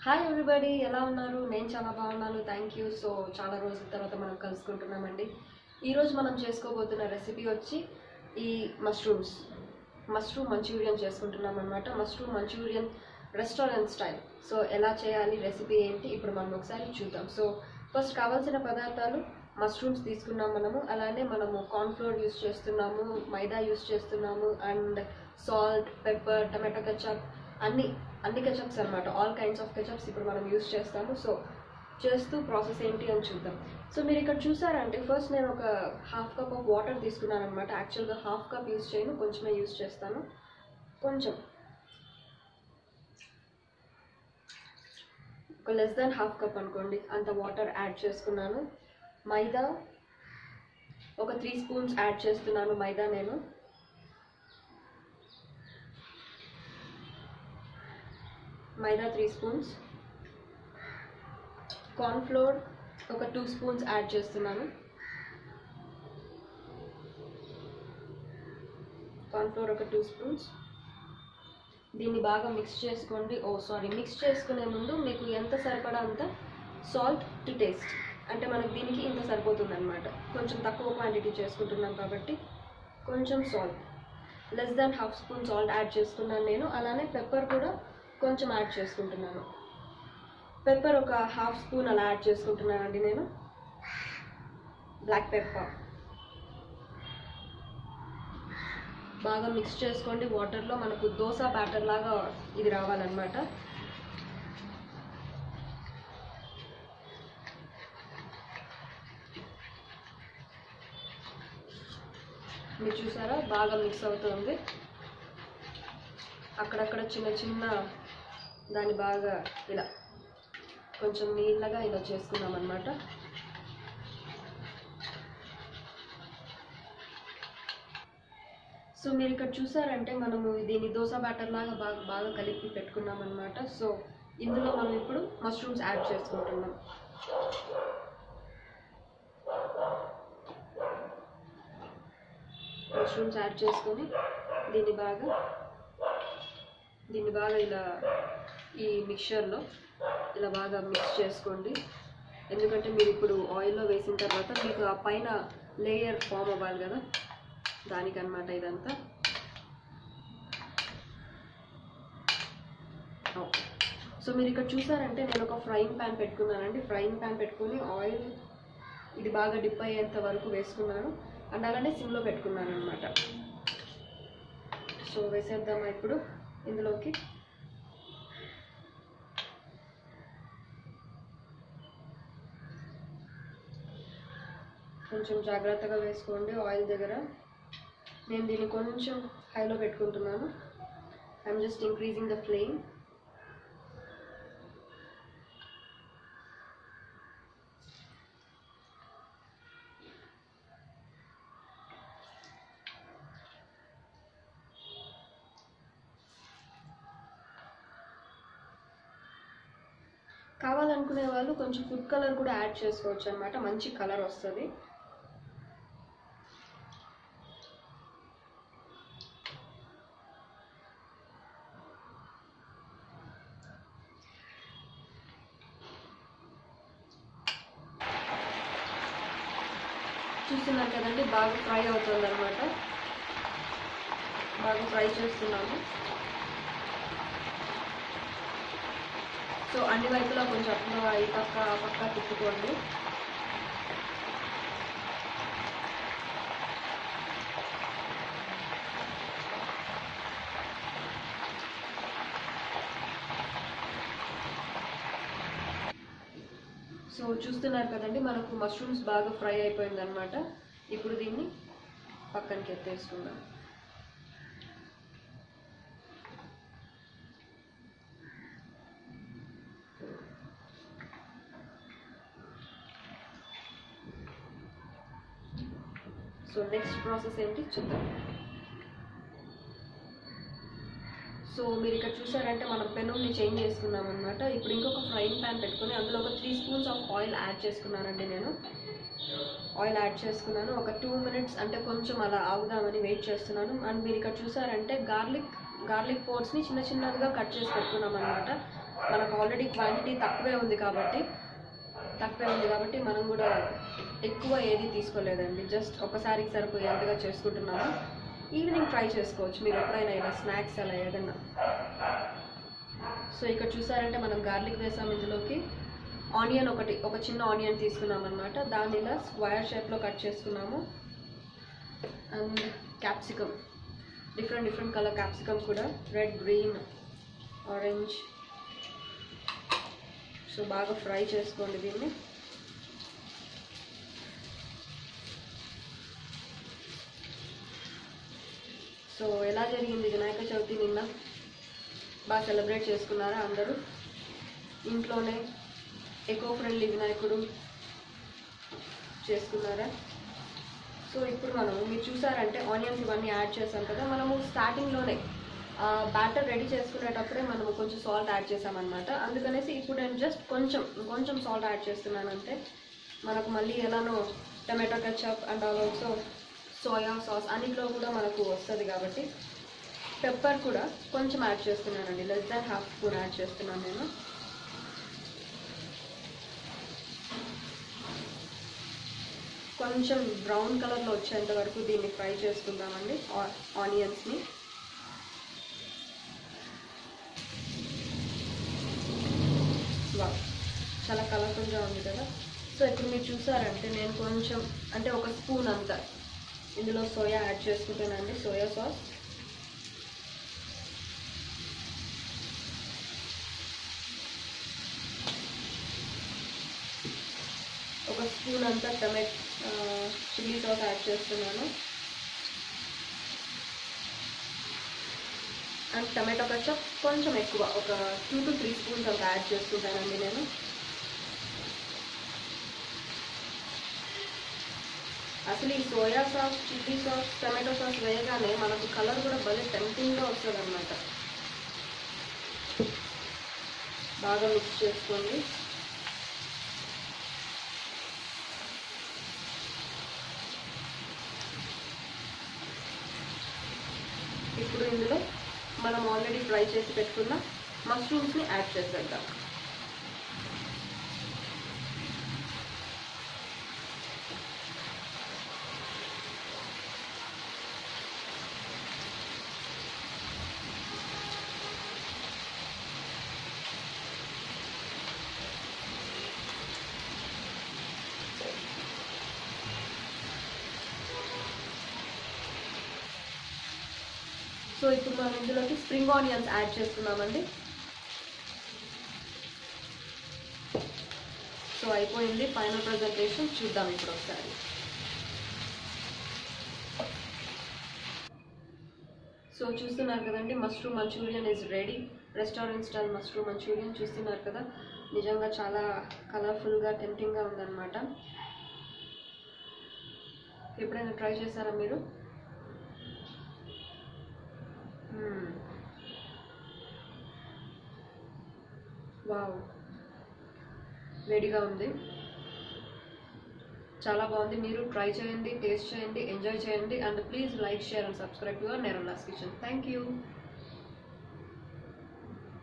Hi everybody ఎలా ఉన్నారు నేను చాలా బాగున్నాను థ్యాంక్ యూ సో చాలా రోజుల తర్వాత మనం కలుసుకుంటున్నామండి ఈరోజు మనం చేసుకోబోతున్న రెసిపీ వచ్చి ఈ మష్రూమ్స్ మష్రూమ్ మంచూరియన్ చేసుకుంటున్నాం అనమాట mushroom manchurian restaurant style so ఎలా చేయాలి రెసిపీ ఏంటి ఇప్పుడు మనం ఒకసారి చూద్దాం సో ఫస్ట్ కావాల్సిన పదార్థాలు మష్రూమ్స్ తీసుకున్నాం మనము అలానే మనము కార్న్ఫ్లోర్ యూస్ చేస్తున్నాము మైదా యూస్ చేస్తున్నాము and salt pepper tomato ketchup అన్ని అన్ని కెచప్స్ అనమాట ఆల్ కైండ్స్ ఆఫ్ కెచప్స్ ఇప్పుడు మనం యూస్ చేస్తాము సో చేస్తూ ప్రాసెస్ ఏంటి అని చూద్దాం సో మీరు ఇక్కడ చూసారంటే ఫస్ట్ నేను ఒక హాఫ్ కప్ ఆఫ్ వాటర్ తీసుకున్నాను అనమాట యాక్చువల్గా హాఫ్ కప్ యూస్ చేయను కొంచెమే యూస్ చేస్తాను కొంచెం ఒక లెస్ దాన్ హాఫ్ కప్ అనుకోండి అంత వాటర్ యాడ్ చేసుకున్నాను మైదా ఒక త్రీ స్పూన్స్ యాడ్ చేస్తున్నాను మైదా నేను మైదా త్రీ స్పూన్స్ కార్న్ఫ్లోర్ ఒక టూ స్పూన్స్ యాడ్ చేస్తున్నాను కార్న్ఫ్లోర్ ఒక టూ స్పూన్స్ దీన్ని బాగా మిక్స్ చేసుకోండి ఓ సారీ మిక్స్ చేసుకునే ముందు మీకు ఎంత సరిపడా అంత సాల్ట్ టు టేస్ట్ అంటే మనకు దీనికి ఇంత సరిపోతుంది అనమాట కొంచెం తక్కువ క్వాంటిటీ చేసుకుంటున్నాం కాబట్టి కొంచెం salt less than half spoon salt add చేసుకున్నాను నేను అలానే పెప్పర్ కూడా కొంచెం యాడ్ చేసుకుంటున్నాను పెప్పర్ ఒక హాఫ్ స్పూన్ అలా యాడ్ చేసుకుంటున్నానండి నేను బ్లాక్ పెప్పర్ బాగా మిక్స్ చేసుకోండి వాటర్లో మనకు దోశ బ్యాటర్ లాగా ఇది రావాలన్నమాట మీరు చూసారా బాగా మిక్స్ అవుతుంది అక్కడక్కడ చిన్న చిన్న దాన్ని బాగా ఇలా కొంచెం నీళ్ళగా ఇలా చేసుకున్నాం అనమాట సో మీరు ఇక్కడ చూసారంటే మనము దీన్ని దోశ బ్యాటర్ లాగా బాగా బాగా కలిపి పెట్టుకున్నాం అనమాట సో ఇందులో మనం ఇప్పుడు మష్రూమ్స్ యాడ్ చేసుకుంటున్నాం మష్రూమ్స్ యాడ్ చేసుకొని దీన్ని బాగా దీన్ని బాగా ఇలా ఈ మిక్చర్లో ఇలా బాగా మిక్స్ చేసుకోండి ఎందుకంటే మీరు ఇప్పుడు ఆయిల్లో వేసిన తర్వాత మీకు ఆ పైన లేయర్ ఫామ్ అవ్వాలి కదా దానికన్నమాట ఇదంతా ఓకే సో మీరు ఇక్కడ చూసారంటే నేను ఒక ఫ్రైయింగ్ ప్యాన్ పెట్టుకున్నానండి ఫ్రైయింగ్ ప్యాన్ పెట్టుకుని ఆయిల్ ఇది బాగా డిప్ అయ్యేంత వరకు వేసుకున్నాను అండ్ అలానే సిమ్లో పెట్టుకున్నాను అనమాట సో వేసేద్దామా ఇప్పుడు ఇందులోకి కొంచెం జాగ్రత్తగా వేసుకోండి ఆయిల్ దగ్గర నేను దీన్ని కొంచెం హైలో పెట్టుకుంటున్నాను I'm just increasing the flame కావాలనుకునే వాళ్ళు కొంచెం ఫుడ్ కలర్ కూడా యాడ్ చేసుకోవచ్చు అనమాట మంచి కలర్ వస్తుంది చూస్తున్నారు కదండి బాగా ఫ్రై అవుతుంది అనమాట బాగా ఫ్రై చేస్తున్నాము సో అన్ని వైపులా కొంచెం అట్లా ఈ పక్క ఆ పక్క తిప్పుకోండి సో చూస్తున్నారు కదండి మనకు మష్రూమ్స్ బాగా ఫ్రై అయిపోయింది అనమాట ఇప్పుడు దీన్ని పక్కనకి ఎత్తేసుకుందాం సో నెక్స్ట్ ప్రాసెస్ ఏంటి చూద్దాం సో మీరు ఇక్కడ చూసారంటే మనం పెనుల్ని చేంజ్ చేసుకున్నాం అనమాట ఇప్పుడు ఇంకొక ఫ్రైయింగ్ ప్యాన్ పెట్టుకొని అందులో ఒక three spoons of oil add చేసుకున్నానండి నేను ఆయిల్ యాడ్ చేసుకున్నాను ఒక టూ మినిట్స్ అంటే కొంచెం అలా ఆగుదామని వెయిట్ చేస్తున్నాను అండ్ మీరు ఇక్కడ చూసారంటే గార్లిక్ గార్లిక్ పోర్ట్స్ని చిన్న చిన్నగా కట్ చేసి పెట్టుకున్నాం అనమాట మనకు ఆల్రెడీ క్వాంటిటీ తక్కువే ఉంది కాబట్టి తక్కువే ఉంది కాబట్టి మనం కూడా ఎక్కువ ఏది తీసుకోలేదండి జస్ట్ ఒకసారికి సరిపోయేంతగా చేసుకుంటున్నాము ఈవినింగ్ ట్రై చేసుకోవచ్చు మీరు ఎప్పుడైనా ఇలా స్నాక్స్ అలా ఏదన్నా సో ఇక్కడ చూసారంటే మనం గార్లిక్ వేసాం ఇందులోకి ఆనియన్ ఒకటి ఒక చిన్న ఆనియన్ తీసుకున్నాం అనమాట దాన్ని ఇలా స్క్వేర్ షేప్లో కట్ చేసుకున్నాము and capsicum different different colour capsicum కూడా రెడ్ గ్రీన్ ఆరెంజ్ సో బాగా ఫ్రై చేసుకోండి దీన్ని సో ఎలా జరిగింది వినాయక చవితి నిన్న బాగా సెలబ్రేట్ చేసుకున్నారా అందరూ ఇంట్లోనే ఎకో ఫ్రెండ్లీ వినాయకుడు చేసుకున్నారా సో ఇప్పుడు మనం మీరు చూసారంటే ఆనియన్స్ ఇవన్నీ యాడ్ చేసాం కదా మనము స్టార్టింగ్లోనే బ్యాటర్ రెడీ చేసుకునేటప్పుడే మనము కొంచెం సాల్ట్ యాడ్ చేసామన్నమాట అందుకనేసి ఇప్పుడు నేను జస్ట్ కొంచెం కొంచెం సాల్ట్ యాడ్ చేస్తున్నాను అంతే మనకు మళ్ళీ ఎలానో tomato ketchup and also soya sauce అన్నిట్లో కూడా మనకు వస్తుంది కాబట్టి పెప్పర్ కూడా కొంచెం యాడ్ చేస్తున్నానండి less than half spoon add చేస్తున్నాను నేను కొంచెం బ్రౌన్ కలర్లో వచ్చేంత వరకు దీన్ని ఫ్రై చేసుకుందామండి ఆనియన్స్ని వా చాలా కలర్ఫుల్గా ఉంది కదా సో ఇప్పుడు మీరు చూసారంటే నేను కొంచెం అంటే ఒక స్పూన్ అంతా ఇందులో సోయా యాడ్ చేసుకుంటానండి సోయా సాస్ ఒక స్పూన్ అంతా టమాట్ చిల్లీ సాస్ యాడ్ చేస్తున్నాను అండ్ టమాటో కచ్చప్ కొంచెం ఎక్కువ ఒక టూ టు త్రీ స్పూన్స్ అంత యాడ్ చేసుకుంటానండి నేను అసలు ఈ soya sauce chilli sauce tomato sauce వేయగానే మనకు కలర్ కూడా భలే టెంప్టింగ్గా వస్తుంది అనమాట బాగా మిక్స్ చేసుకోండి ఇప్పుడు ఇందులో మనం ఆల్రెడీ ఫ్రై చేసి పెట్టుకున్న మష్రూమ్స్ని యాడ్ చేసేద్దాం సో ఇప్పుడు మనం ఇందులోకి స్ప్రింగ్ ఆనియన్స్ యాడ్ చేస్తున్నామండి సో అయిపోయింది ఫైనల్ ప్రజెంటేషన్ చూద్దాం ఇప్పుడు ఒకసారి సో చూస్తున్నారు కదండి mushroom manchurian is ready restaurant style mushroom manchurian చూస్తున్నారు కదా నిజంగా చాలా కలర్ఫుల్గా టెంప్టింగ్గా ఉందన్నమాట ఎప్పుడైనా ట్రై చేశారా మీరు మ్మ్. వావ్ వేడిగా ఉంది చాలా బాగుంది మీరు ట్రై చేయండి టేస్ట్ చేయండి ఎంజాయ్ చేయండి and please like share and subscribe your నెరలాస్ కిచెన్ థ్యాంక్ యూ